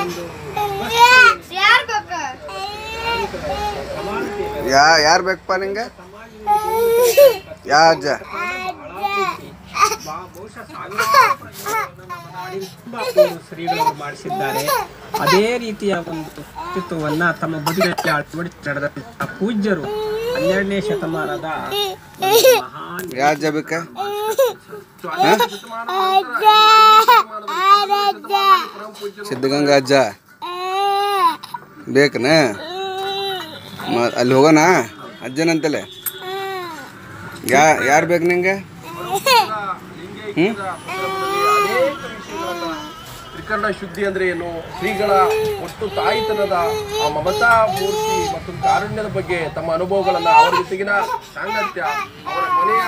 ಒಂದು ಯಾರ್ ಬೇಕ ಯಾ ಯಾರು ಬೇಕಪ್ಪ ನಿಂಗೆ ಯಾ ಅಜ್ಜ ಬಾ- ಬಹುಶಃ ಸಾವಿರಾರು ಪ್ರಯೋಗಗಳನ್ನು ನಮ್ಮ ನಾಡಿನ ತುಂಬಾ ಶ್ರೀಗಳು ಮಾಡಿಸಿದ್ದಾರೆ ಅದೇ ರೀತಿಯ ಒಂದು ವ್ಯಕ್ತಿತ್ವವನ್ನ ತಮ್ಮ ಬದುಕಿನಲ್ಲಿ ಅಳವಡಿಸಿ ನಡೆದಂತಹ ಪೂಜ್ಯರು ಹನ್ನೆರಡನೇ ಶತಮಾನದ ಒಂದು ಮಹಾನ್ ಯಾ ಅಜ್ಜ ಬೇಕ ಸಿದ್ಧಗಂಗಾ ಅಜ್ಜ ಬೇಕನ ಮ- ಅಲ್ಲಿ ಹೋಗೋಣ ಅಜ್ಜನಂತಲೆ ಯಾ ಯಾರು ಬೇಕು ನಿಂಗೆ ತ್ರಿಕರಣ ಶುದ್ಧಿ ಅಂದ್ರೆ ಏನು ಶ್ರೀಗಳ ಒಟ್ಟು ತಾಯಿತನದ ಆ ಮಮತಾ ಮೂರ್ತಿ ಮತ್ತು ಕಾರುಣ್ಯದ ಬಗ್ಗೆ ತಮ್ಮ ಅನುಭವಗಳನ್ನ ಅವರ ಜೊತೆಗಿನ ಸಾಂಗತ್ಯ ಅವರ ಕೊನೆಯ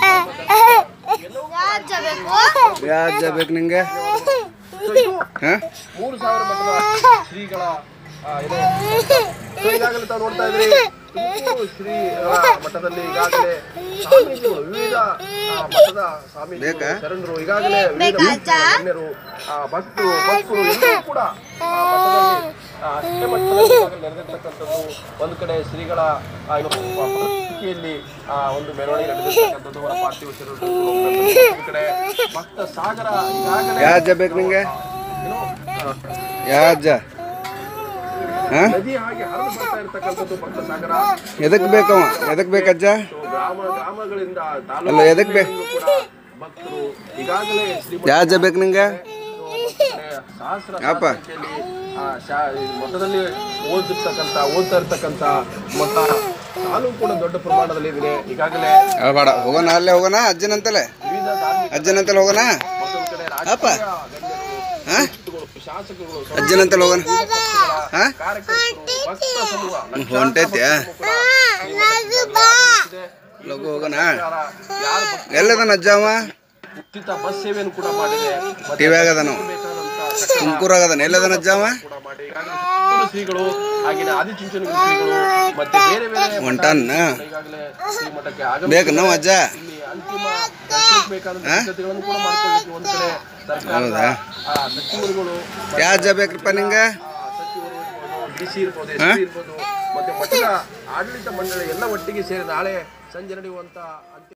ಯಾರ್ ಬೇಕು ಯಾ ಅಜ್ಜ ಬೇಕು ನಿಂಗೆ So ಇದು ಹಾಂ ಮೂರು ಸಾವಿರ ಮಠದ ಶ್ರೀಗಳ ಆ, ಏನು So ಈಗಾಗಲೇ ತಾವು ನೋಡ್ತಾ ಇದ್ರಿ ತುಮಕೂರು ಶ್ರೀಗಳ ಮಠದಲ್ಲಿ ಈಗಾಗಲೇ ಸ್ವಾಮೀಜಿಗಳು ವಿವಿಧ ಆ, ಮಠದ ಸ್ವಾಮೀಜಿಗಳು ಶರಣರು ಈಗಾಗಲೇ ವಿವಿಧ ಗಣ್ಯರು ಆ, ಭಕ್ತರು ಭಕ್ತರು ಎಲ್ಲರೂ ಕೂಡ ಆ ಮಠದಲ್ಲಿ ಆ, ಅಷ್ಟೇ ಮಟ್ಟದಲ್ಲಿ ಈಗಾಗಲೇ ನೆರೆದಿರ್ತಕ್ಕಂಥದ್ದು ಒಂದು ಕಡೆ ಶ್ರೀಗಳ ಆ, ಏನು, ಆ, ಪರಿಸ್ಥಿತಿಯಲ್ಲಿ ಆ ಒಂದು ಮೆರವಣಿಗೆ ನಡೆದಿರ್ತಕ್ಕಂಥದ್ದು ಅವರ ಪಾರ್ಥಿವ ಶರೀರದ ಒಂದು ಕಡೆ ಭಕ್ತ ಸಾಗರ ಈಗಾಗಲೇ ಯಾ ಅಜ್ಜ ಬೇಕು ನಿಂಗೆ ಏನು, ಆ, ಯಾ ಅಜ್ಜ ಹಾಂ ನದಿ ಹಾಗೆ ಹರಿದು ಬರ್ತಾ ಇರ್ತಕ್ಕಂಥದ್ದು ಭಕ್ತ ಸಾಗರ ಎದಕ್ಕೆ ಬೇಕವ ಎದಕ್ಕೆ ಬೇಕಜ್ಜ ಸೊ ಗ್ರಾಮ ಗ್ರಾಮಗಳಿಂದ ಅಲ್ಲ, ಎದಕ್ ಬೇ- ತಾಲೂಕು ಕೂಡ ಭಕ್ತರು ಈಗಾಗಲೇ ಶ್ರೀಮಠ ಯಾ ಅಜ್ಜ ಬೇಕು ನಿಂಗೆ ಸಹಸ್ರ ಯಪ್ಪ. ಸಂಖ್ಯೆಯಲ್ಲಿ ಆ, ಶಾ- ಈ ಮಠದಲ್ಲಿ ಓದಿರ್ತಕ್ಕಂಥ ಓದ್ತಾ ಇರ್ತಕ್ಕಂಥ ಮಠ ಸಾಲು ಕೂಡ ದೊಡ್ಡ ಪ್ರಮಾಣದಲ್ಲಿ ಇದೆ ಈಗಾಗಲೇ ಬೇಡ ಹೋಗೋಣ ಅಲ್ಲೇ ಹೋಗೋಣ ಅಜ್ಜನಂತಲೆ ವಿವಿಧ ಧಾರ್ಮಿಕ ಅಜ್ಜನಂತಲೆ ಹೋಗೋಣ ಮತ್ತೊಂದು ಕಡೆ ಅಪ್ಪ. ರಾಜಕೀಯ ಗಣ್ಯರು ಹಾಂ ವ್ಯಕ್ತಿಗಳು, ಶಾಸಕರು ಅಜ್ಜನಂತಲೆ ಹೋಗೋಣ ಹಾಂ ಕಾರ್ಯಕರ್ತರು ಭಕ್ತ ಸಮೂಹ ಹೊಂಟೈತ್ಯಾ ಲಕ್ಷಾಂತರ ಲಘು ಹೋಗೋಣ ಯಾರು ಭಕ್ತ ಎಲ್ಲದನ ಅಜ್ಜ ಅವ ಉಚಿತ ಬಸ್ ಸೇವೆಯನ್ನು ಕೂಡ ಮಾಡಿದೆ ಮತ್ತೆ ಟಿವ್ಯಾಗ ಅದನ ಬೇಕಾದಂತ ತುಮಕೂರಾಗ ಅದನ ಎಲ್ಲದನ ಅಜ್ಜ ಅವ ಕೂಡ ಮಾಡಿ ಈಗಾಗಲೇ ಸುತ್ತೂರು ಶ್ರೀಗಳು ಹಾಗೆಯೇ ಆದಿಚುಂಚನಗಿರಿ ಶ್ರೀಗಳು ಮತ್ತೆ ಬೇರೆ ಬೇರೆ ಮಠ ಹೊಂಟಾನ ಈಗಾಗಲೇ ಶ್ರೀಮಠಕ್ಕೆ ಆಗಮಿಸಿ ಬೇಕು ನಾವು ಅಜ್ಜ ಇಲ್ಲಿ ಅಂತಿಮ ದರ್ಶನಕ್ಕೆ ಬೇಕಾದಂತ ಸಿದ್ಧತೆಗಳನ್ನು ಕೂಡ ಮಾಡ್ಕೊಳ್ಳಿಕ್ಕೆ ಒಂದ್ ಕಡೆ ಸರ್ಕಾರದ ಹೌದಾ? ಆ, ಸಚಿವರುಗಳು ಯಾ ಅಜ್ಜ ಬೇಕ್ರಪ್ಪ ನಿಂಗೆ ಆ, ಸಚಿವರು ಇರ್ಬೋದು ಡಿ ಸಿ ಇರ್ಬೋದು ಎಸ್ ಪಿ ಇರ್ಬೋದು ಮತ್ತೆ ಮಠದ ಆಡಳಿತ ಮಂಡಳಿ ಎಲ್ಲ ಒಟ್ಟಿಗೆ ಸೇರಿ ನಾಳೆ ಸಂಜೆ ನಡೆಯುವಂತ ಅಂತಿಮ